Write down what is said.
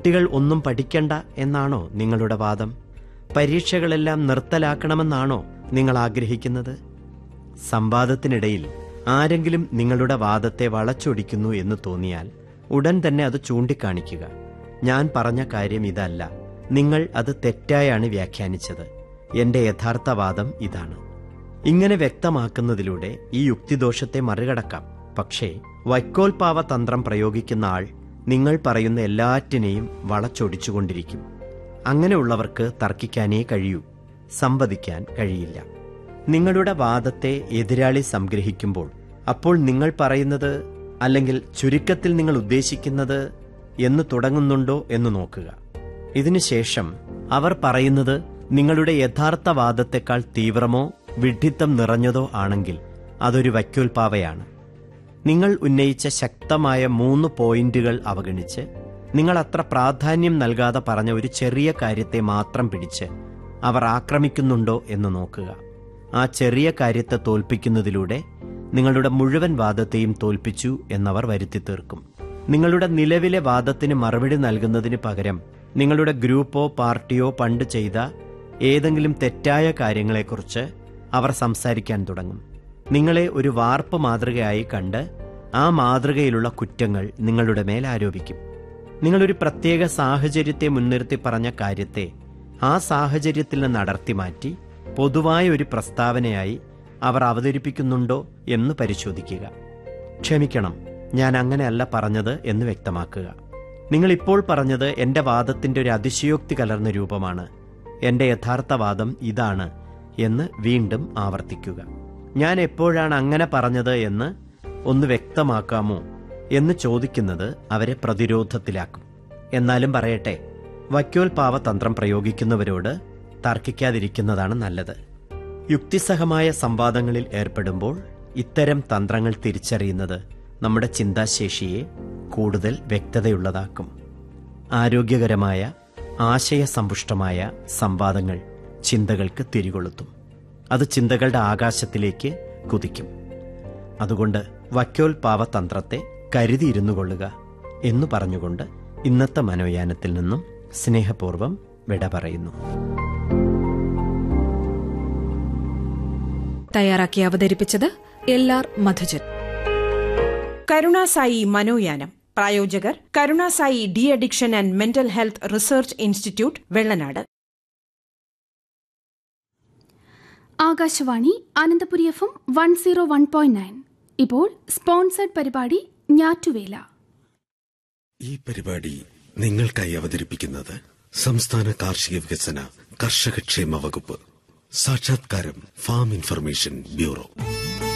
കുട്ടികൾ ഒന്നും പഠിക്കണ്ട എന്നാണോ നിങ്ങളുടെ വാദം പരീക്ഷകളെല്ലാം നിർത്തലാക്കണമെന്നാണോ നിങ്ങൾ ആഗ്രഹിക്കുന്നത് സംവാദത്തിനിടയിൽ ആരെങ്കിലും നിങ്ങളുടെ വാദത്തെ വളച്ചൊടിക്കുന്നു എന്ന് തോന്നിയാൽ ഉടൻ തന്നെ അത് ചൂണ്ടിക്കാണിക്കുക ഞാൻ പറഞ്ഞ കാര്യം ഇതല്ല നിങ്ങൾ അത് തെറ്റായാണ് വ്യാഖ്യാനിച്ചത് എന്റെ യഥാർത്ഥ വാദം ഇതാണ് ഇങ്ങനെ വ്യക്തമാക്കുന്നതിലൂടെ ഈ യുക്തിദോഷത്തെ മറികടക്കാം പക്ഷേ വൈക്കോൽപാവ തന്ത്രം പ്രയോഗിക്കുന്ന ആൾ നിങ്ങൾ പറയുന്ന എല്ലാറ്റിനെയും വളച്ചൊടിച്ചുകൊണ്ടിരിക്കും അങ്ങനെയുള്ളവർക്ക് തർക്കിക്കാനേ കഴിയൂ സംവദിക്കാൻ കഴിയില്ല നിങ്ങളുടെ വാദത്തെ എതിരാളി സംഗ്രഹിക്കുമ്പോൾ അപ്പോൾ നിങ്ങൾ പറയുന്നത് അല്ലെങ്കിൽ ചുരുക്കത്തിൽ നിങ്ങൾ ഉദ്ദേശിക്കുന്നത് എന്ന് തുടങ്ങുന്നുണ്ടോ എന്ന് നോക്കുക ഇതിനുശേഷം അവർ പറയുന്നത് നിങ്ങളുടെ യഥാർത്ഥ വാദത്തെക്കാൾ തീവ്രമോ വിഡ്ഢിത്തം നിറഞ്ഞതോ ആണെങ്കിൽ അതൊരു വൈക്കോൽപാവയാണ് നിങ്ങൾ ഉന്നയിച്ച ശക്തമായ മൂന്ന് പോയിന്റുകൾ അവഗണിച്ച് നിങ്ങൾ അത്ര പ്രാധാന്യം നൽകാതെ പറഞ്ഞ ഒരു ചെറിയ കാര്യത്തെ മാത്രം പിടിച്ച് അവർ ആക്രമിക്കുന്നുണ്ടോ എന്ന് നോക്കുക ആ ചെറിയ കാര്യത്തെ തോൽപ്പിക്കുന്നതിലൂടെ നിങ്ങളുടെ മുഴുവൻ വാദത്തെയും തോൽപ്പിച്ചു എന്നവർ വരുത്തി തീർക്കും നിങ്ങളുടെ നിലവിലെ വാദത്തിന് മറുപടി നൽകുന്നതിന് പകരം നിങ്ങളുടെ ഗ്രൂപ്പോ പാർട്ടിയോ പണ്ട് ചെയ്ത ഏതെങ്കിലും തെറ്റായ കാര്യങ്ങളെക്കുറിച്ച് അവർ സംസാരിക്കാൻ തുടങ്ങും നിങ്ങളെ ഒരു വാർപ്പ് മാതൃകയായി കണ്ട് ആ മാതൃകയിലുള്ള കുറ്റങ്ങൾ നിങ്ങളുടെ മേൽ ആരോപിക്കും നിങ്ങളൊരു പ്രത്യേക സാഹചര്യത്തെ മുൻനിർത്തി പറഞ്ഞ കാര്യത്തെ ആ സാഹചര്യത്തിൽ നിന്ന് അടർത്തി മാറ്റി പൊതുവായ ഒരു പ്രസ്താവനയായി അവർ അവതരിപ്പിക്കുന്നുണ്ടോ എന്ന് പരിശോധിക്കുക ക്ഷമിക്കണം ഞാൻ അങ്ങനെയല്ല പറഞ്ഞത് എന്ന് വ്യക്തമാക്കുക നിങ്ങൾ ഇപ്പോൾ പറഞ്ഞത് എന്റെ വാദത്തിന്റെ ഒരു അതിശയോക്തി കലർന്ന രൂപമാണ് എന്റെ യഥാർത്ഥ വാദം ഇതാണ് എന്ന് വീണ്ടും ആവർത്തിക്കുക ഞാൻ എപ്പോഴാണ് അങ്ങനെ പറഞ്ഞത് എന്ന് ഒന്ന് വ്യക്തമാക്കാമോ എന്ന് ചോദിക്കുന്നത് അവരെ പ്രതിരോധത്തിലാക്കും എന്നാലും പറയട്ടെ വൈക്കോൽപാവ തന്ത്രം പ്രയോഗിക്കുന്നവരോട് തർക്കിക്കാതിരിക്കുന്നതാണ് നല്ലത് യുക്തിസഹമായ സംവാദങ്ങളിൽ ഏർപ്പെടുമ്പോൾ ഇത്തരം തന്ത്രങ്ങൾ തിരിച്ചറിയുന്നത് നമ്മുടെ ചിന്താശേഷിയെ കൂടുതൽ വ്യക്തതയുള്ളതാക്കും ആരോഗ്യകരമായ ആശയസമ്പുഷ്ടമായ സംവാദങ്ങൾ ചിന്തകൾക്ക് തിരികൊളുത്തും അത് ചിന്തകളുടെ ആകാശത്തിലേക്ക് കുതിക്കും അതുകൊണ്ട് വക്കോൽപാവ തന്ത്രത്തെ കരുതിയിരുന്നു കൊള്ളുക എന്നു പറഞ്ഞുകൊണ്ട് ഇന്നത്തെ മനോയാനത്തിൽ നിന്നും സ്നേഹപൂർവ്വം വിട പറയുന്നു തയ്യാറാക്കി അവതരിപ്പിച്ചത് എൽ ആർ മധുജൻ കരുണാസായി മനോയാനം പ്രായോജകർ Karunasai de addiction and mental health research institute Vellanad Akashvani Ananthapuri F M one zero one point nine ഇപ്പോൾ സ്പോൺസർഡ് പരിപാടി ഞാറ്റുവേല ഈ പരിപാടി നിങ്ങൾക്കായി അവതരിപ്പിക്കുന്നത് സംസ്ഥാന കാർഷിക വികസന കർഷകക്ഷേമ വകുപ്പ് സാക്ഷാത്കാരം ഫാം ഇൻഫർമേഷൻ ബ്യൂറോ